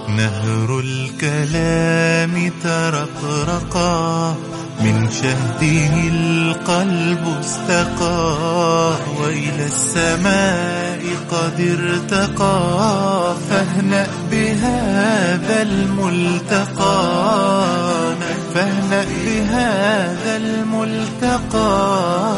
نهر الكلام ترقرقا من شهده القلب استقى وإلى السماء قد ارتقى فاهنأ بهذا الملتقى فاهنأ بهذا الملتقى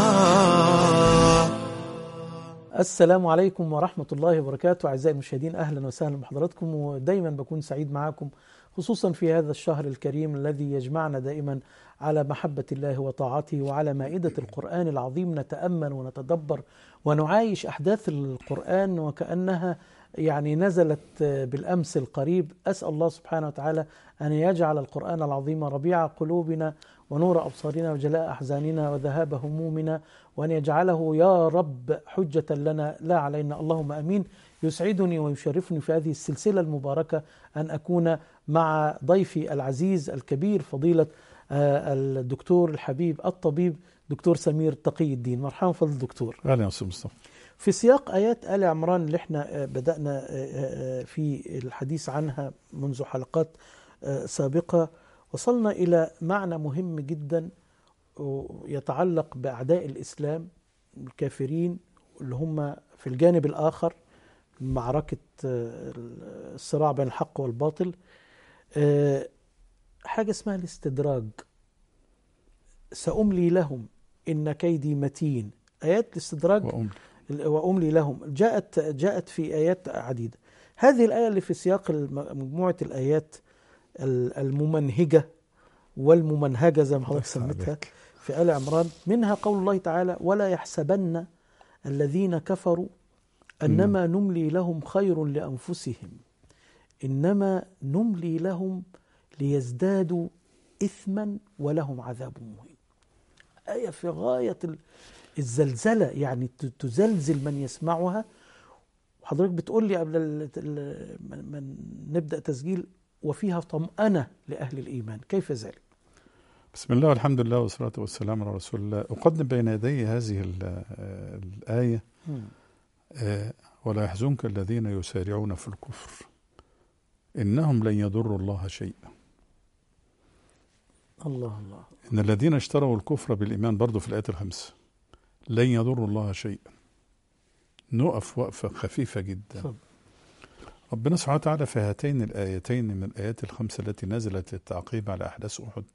السلام عليكم ورحمة الله وبركاته أعزائي المشاهدين أهلا وسهلا بحضراتكم ودايما بكون سعيد معاكم خصوصا في هذا الشهر الكريم الذي يجمعنا دائما على محبة الله وطاعته وعلى مائدة القرآن العظيم نتأمل ونتدبر ونعايش أحداث القرآن وكأنها يعني نزلت بالأمس القريب أسأل الله سبحانه وتعالى أن يجعل القرآن العظيم ربيع قلوبنا ونور أبصارنا وجلاء أحزاننا وذهاب همومنا وأن يجعله يا رب حجة لنا لا علينا اللهم أمين يسعدني ويشرفني في هذه السلسلة المباركة أن أكون مع ضيفي العزيز الكبير فضيلة الدكتور الحبيب الطبيب دكتور سمير تقي الدين مرحبا فضل دكتور اهلا يا استاذ مصطفى في سياق ايات ال عمران اللي احنا بدانا في الحديث عنها منذ حلقات سابقه وصلنا الى معنى مهم جدا يتعلق باعداء الاسلام الكافرين اللي هم في الجانب الاخر معركه الصراع بين الحق والباطل حاجه اسمها الاستدراج سأملي لهم إن كيدي متين آيات الاستدراج وأملي وأملي لهم جاءت جاءت في آيات عديدة هذه الآية اللي في سياق مجموعة الآيات الممنهجة والممنهجة زي ما حضرتك سميتها في آل عمران منها قول الله تعالى ولا يحسبن الذين كفروا أنما نملي لهم خير لأنفسهم إنما نملي لهم ليزدادوا إثما ولهم عذاب مهين آية في غاية الزلزلة يعني تزلزل من يسمعها وحضرتك بتقول لي قبل ما نبدأ تسجيل وفيها طمأنة لأهل الإيمان كيف ذلك؟ بسم الله والحمد لله والصلاة والسلام على رسول الله أقدم بين يدي هذه الآية ولا يحزنك الذين يسارعون في الكفر إنهم لن يضروا الله شيئا الله الله إن الذين اشتروا الكفر بالإيمان برضو في الآيات الخمسة لن يضروا الله شيئا نقف وقفة خفيفة جدا صد. ربنا سبحانه وتعالى في هاتين الآيتين من الآيات الخمسة التي نزلت للتعقيب على أحداث أحد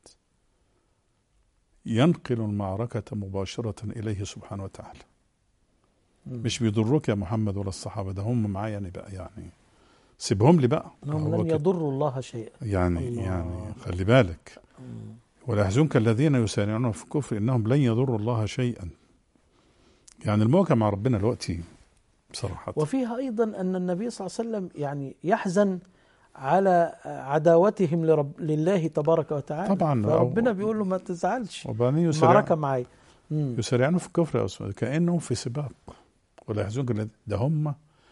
ينقل المعركة مباشرة إليه سبحانه وتعالى مم. مش بيضروك يا محمد ولا الصحابة ده هم معايا يعني بقى يعني سيبهم لي بقى انهم هو لن كده. يضروا الله شيئا يعني الله. يعني خلي بالك مم. ولا يحزنك الذين يسارعون في الكفر انهم لن يضروا الله شيئا يعني المواجهه مع ربنا دلوقتي بصراحه وفيها ايضا ان النبي صلى الله عليه وسلم يعني يحزن على عداوتهم لرب لله تبارك وتعالى طبعا. فربنا أو- بيقول له ما تزعلش وبعدين المعركه يسارعون معايا مم. يسارعون في الكفر يا أستاذ، كانهم في سباق ولا يحزنك الذين- ده هم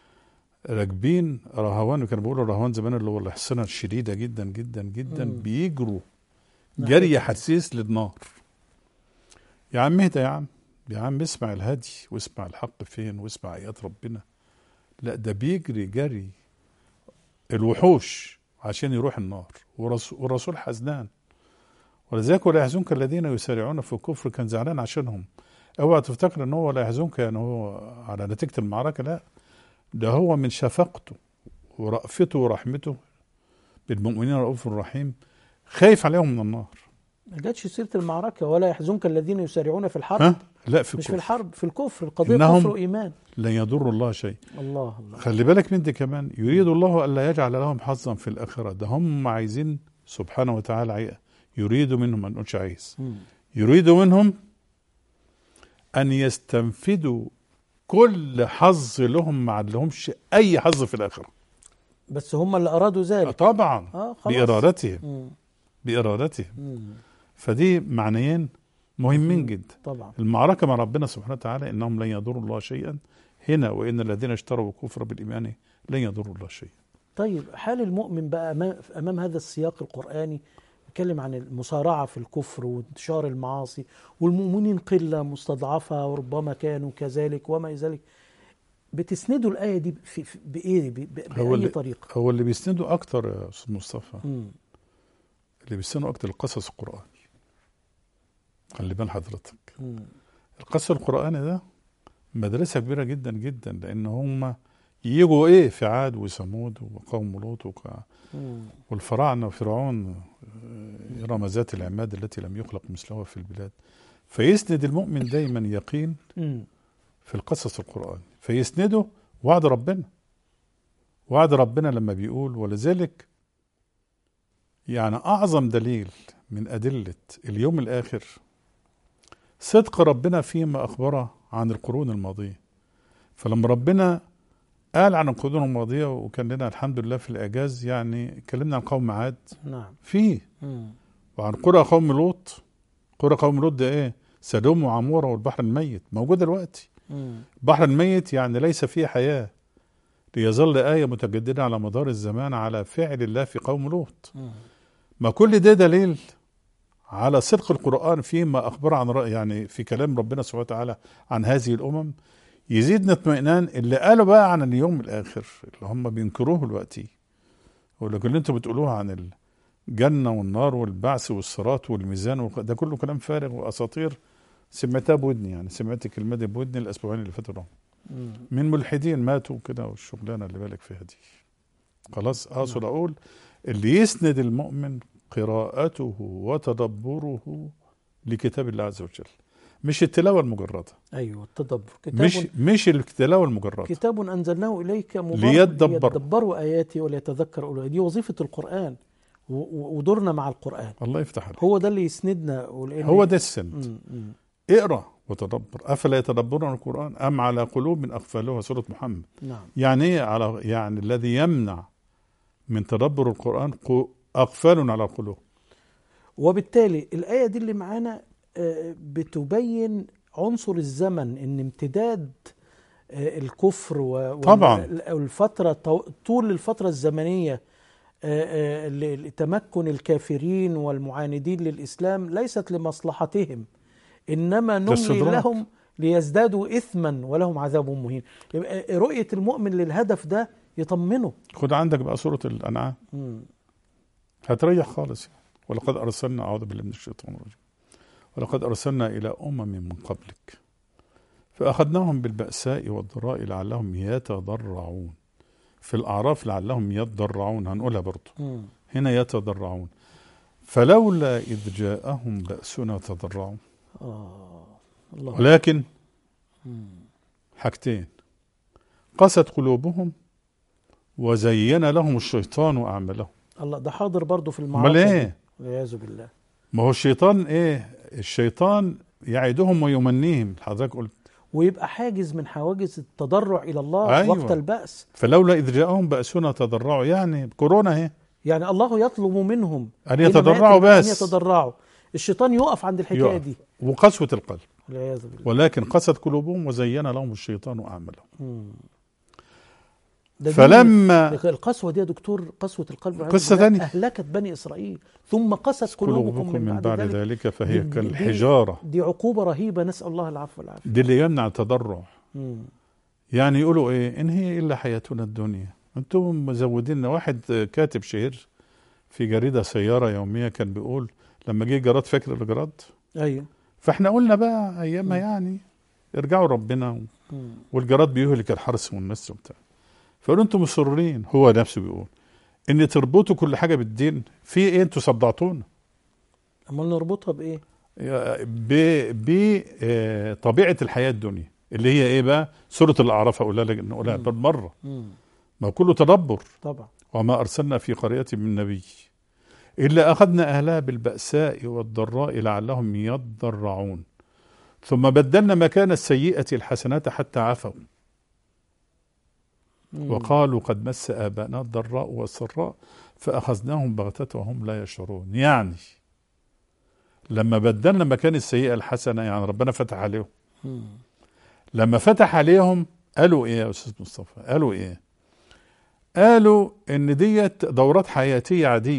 راكبين رهوان كانوا بيقولوا رهوان زمان اللي هو الحصنه الشديده جدا جدا جدا مم. بيجروا نعم. جري حسيس للنار يا عم اهدى يا عم يا عم اسمع الهدي واسمع الحق فين واسمع ايات ربنا لا ده بيجري جري الوحوش عشان يروح النار ورسول, ورسول حزنان ولذلك ولا يحزنك الذين يسارعون في الكفر كان زعلان عشانهم اوعى تفتكر ان هو ولا يحزنك يعني هو على نتيجه المعركه لا ده هو من شفقته ورأفته ورحمته بالمؤمنين رؤوف رحيم خايف عليهم من النار ما جاتش سيره المعركه ولا يحزنك الذين يسارعون في الحرب ها لا في مش في الكفر الحرب في الكفر القضيه إنهم- كفر وايمان لن يضر الله شيء الله الله خلي بالك من دي كمان يريد الله الا يجعل لهم حظا في الاخره ده هم عايزين سبحانه وتعالى عي- يريد منهم ما نقولش عايز مم. يريد منهم ان يستنفذوا كل حظ لهم ما عندهمش اي حظ في الاخره بس هم اللي ارادوا ذلك طبعا اه خلاص بارادتهم مم. بارادتهم مم. فدي معنيين مهمين مم. جدا طبعا المعركة مع ربنا سبحانه وتعالى إنهم لن يضروا الله شيئا هنا وإن الذين اشتروا الكفر بالإيمان لن يضروا الله شيئا طيب حال المؤمن بقى امام امام هذا السياق القراني بيتكلم عن المصارعه في الكفر وانتشار المعاصي والمؤمنين قله مستضعفه وربما كانوا كذلك وما ذلك بتسندوا الايه دي في في- بايه ب- ب- هو باي اللي- طريقه هو اللي بيسندوا اكتر يا استاذ مصطفى مم. اللي بيسندوا اكتر القصص القراني خلي بال حضرتك مم. القصص القراني ده مدرسه كبيره جدا جدا لان هم يجوا ايه في عاد وثمود وقوم لوط وك- مم. والفراعنه وفرعون آه، إرم ذات العماد التي لم يخلق مثلها في البلاد فيسند المؤمن دايما يقين مم. في القصص القرآني فيسنده وعد ربنا وعد ربنا لما بيقول ولذلك يعني أعظم دليل من أدلة اليوم الآخر صدق ربنا فيما أخبره عن القرون الماضية فلما ربنا قال عن القرون الماضية وكان لنا الحمد لله في الإعجاز يعني اتكلمنا عن قوم عاد نعم فيه مم. وعن قرى قوم لوط قرى قوم لوط ده ايه سدوم وعمورة والبحر الميت موجود دلوقتي مم. البحر الميت يعني ليس فيه حياة ليظل آية متجددة على مدار الزمان على فعل الله في قوم لوط مم. ما كل ده دليل على صدق القرآن فيما أخبر عن رأي يعني في كلام ربنا سبحانه وتعالى عن هذه الأمم يزيدنا اطمئنان اللي قالوا بقى عن اليوم الآخر اللي هم بينكروه دلوقتي ولكن اللي انتوا بتقولوه عن الجنة والنار والبعث والصراط والميزان وك- ده كله كلام فارغ وأساطير سمعتها بودني يعني سمعت الكلمة دي بودني الأسبوعين اللي فاتوا دول. مم. من ملحدين ماتوا كده والشغلانه اللي بالك فيها دي خلاص اقصد اقول اللي يسند المؤمن قراءته وتدبره لكتاب الله عز وجل مش التلاوه المجرده ايوه التدبر كتاب مش مش التلاوه المجرده كتاب انزلناه اليك مبارك ليدبر. ليدبروا اياتي وليتذكر اولو الألباب. دي وظيفه القران و- و- ودورنا مع القران الله يفتح عليك هو ده اللي يسندنا ولأن هو ده السند مم. مم. اقرا وتدبر افلا يتدبرون القران ام على قلوب اقفالها سوره محمد نعم يعني ايه على يعني الذي يمنع من تدبر القران قو- اقفال على القلوب وبالتالي الآية دي اللي معانا آه، بتبين عنصر الزمن ان امتداد آه، الكفر و- وال- طبعاً. الفترة طو- طول الفترة الزمنية آه، آه، ل- لتمكن الكافرين والمعاندين للإسلام ليست لمصلحتهم إنما نملي استدراك. لهم ليزدادوا إثما ولهم عذاب مهين يبقى رؤية المؤمن للهدف ده يطمنه خد عندك بقى سوره الانعام مم. هتريح خالص يعني. ولقد ارسلنا اعوذ بالله من الشيطان الرجيم ولقد ارسلنا الى امم من قبلك فاخذناهم بالباساء والضراء لعلهم يتضرعون في الاعراف لعلهم يتضرعون هنقولها برضه مم. هنا يتضرعون فلولا اذ جاءهم باسنا تضرعوا آه الله ولكن مم. حاجتين قست قلوبهم وزين لهم الشيطان اعمالهم الله ده حاضر برضه في المعركة امال دي. ايه والعياذ بالله ما هو الشيطان ايه الشيطان يعدهم ويمنيهم حضرتك قلت ويبقى حاجز من حواجز التضرع الى الله أيوة. وقت البأس فلولا اذ جاءهم باسنا تضرعوا يعني كورونا اهي يعني الله يطلب منهم ان حينما يتضرعوا يأتي ان بس يتضرعوا الشيطان يقف عند الحكايه يقف. دي وقسوه القلب والعياذ بالله ولكن قست قلوبهم وزين لهم الشيطان اعمالهم مم. ده دي- فلما القسوه دي يا دكتور قسوه القلب والعياذ قصة بالله تانية. اهلكت بني اسرائيل ثم قست قلوبكم من بعد, ذلك ذلك فهي دي- دي- كالحجاره دي عقوبه رهيبه نسال الله العفو والعافيه دي اللي يمنع التضرع مم. يعني يقولوا ايه ان هي الا حياتنا الدنيا انتم مزودين واحد كاتب شهير في جريده سياره يوميه كان بيقول لما جه جراد فاكر الجراد ايوه فاحنا قلنا بقى ايامها يعني ارجعوا ربنا مم. والجراد بيهلك الحرث والنسل وبتاع فقالوا انتم مصرين هو نفسه بيقول ان تربطوا كل حاجه بالدين في ايه انتوا صدعتونا امال نربطها بايه بطبيعه الحياه الدنيا اللي هي ايه بقى سوره الاعراف اقولها لك نقولها مم. بالمره مم. ما كله تدبر طبعا وما ارسلنا في قريه من نبي الا اخذنا اهلها بالباساء والضراء لعلهم يضرعون ثم بدلنا مكان السيئه الحسنات حتى عفوا مم. وقالوا قد مس آباءنا الضراء والسراء فأخذناهم بغتة وهم لا يشعرون يعني لما بدلنا مكان السيئة الحسنة يعني ربنا فتح عليهم مم. لما فتح عليهم قالوا ايه يا استاذ مصطفى قالوا ايه قالوا ان ديت دورات حياتية عادية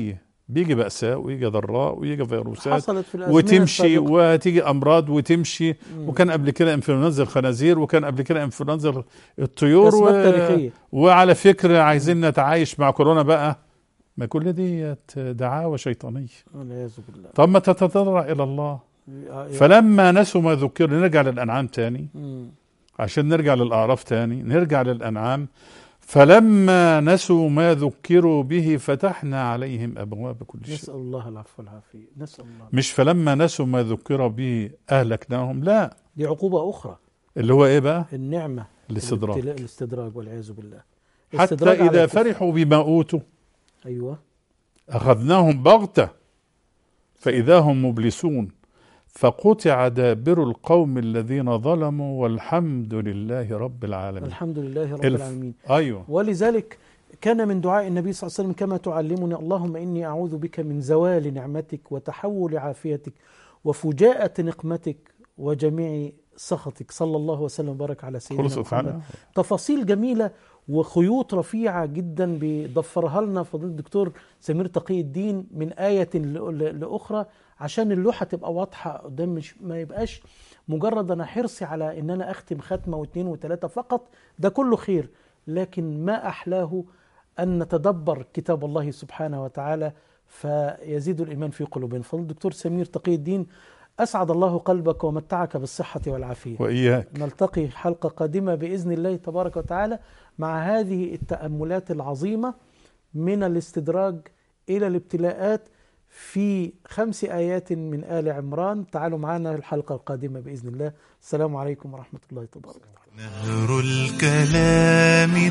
بيجي بأساء ويجي ضراء ويجي فيروسات حصلت في الازمنه وتمشي السابقة. وتيجي امراض وتمشي وكان قبل كده انفلونزا الخنازير وكان قبل كده انفلونزا الطيور أسباب تاريخية. وعلى فكره عايزين نتعايش مع كورونا بقى ما كل دي دعاوى شيطانيه والعياذ بالله طب ما تتضرع الى الله يا- فلما نسوا ما ذكروا نرجع للانعام تاني مم. عشان نرجع للاعراف تاني نرجع للانعام فلما نسوا ما ذكروا به فتحنا عليهم ابواب كل شيء نسال الله العفو والعافيه نسال الله مش فلما نسوا ما ذكر به اهلكناهم لا دي عقوبه اخرى اللي هو ايه بقى النعمه الاستدراج الابتلاء الاستدراج والعياذ بالله حتى استدراج على اذا الكفر. فرحوا بما اوتوا ايوه اخذناهم بغته فاذا هم مبلسون فقطع دابر القوم الذين ظلموا والحمد لله رب العالمين الحمد لله رب الف. العالمين ايوه ولذلك كان من دعاء النبي صلى الله عليه وسلم كما تعلمني اللهم اني اعوذ بك من زوال نعمتك وتحول عافيتك وفجاءة نقمتك وجميع سخطك صلى الله وسلم وبارك على سيدنا خلصت محمد عنها تفاصيل جميلة وخيوط رفيعة جدا بيضفرها لنا فضيلة الدكتور سمير تقي الدين من آية ل- ل- لأخرى عشان اللوحة تبقى واضحة قدام مش ما يبقاش مجرد أنا حرصي على إن أنا أختم ختمة واثنين وثلاثة فقط ده كله خير لكن ما أحلاه أن نتدبر كتاب الله سبحانه وتعالى فيزيد الإيمان في قلوبنا فضيلة الدكتور سمير تقي الدين أسعد الله قلبك ومتعك بالصحة والعافية واياك نلتقي حلقة قادمة بإذن الله تبارك وتعالى مع هذه التأملات العظيمة من الاستدراج إلى الابتلاءات في خمس آيات من آل عمران تعالوا معنا الحلقة القادمة بإذن الله السلام عليكم ورحمة الله تبارك وتعالى نهر الكلام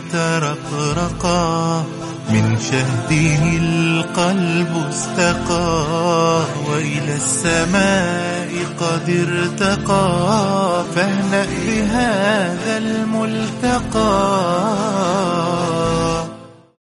ترقرقا من شهده القلب استقى وإلى السماء قد ارتقى فاهنأ بهذا الملتقى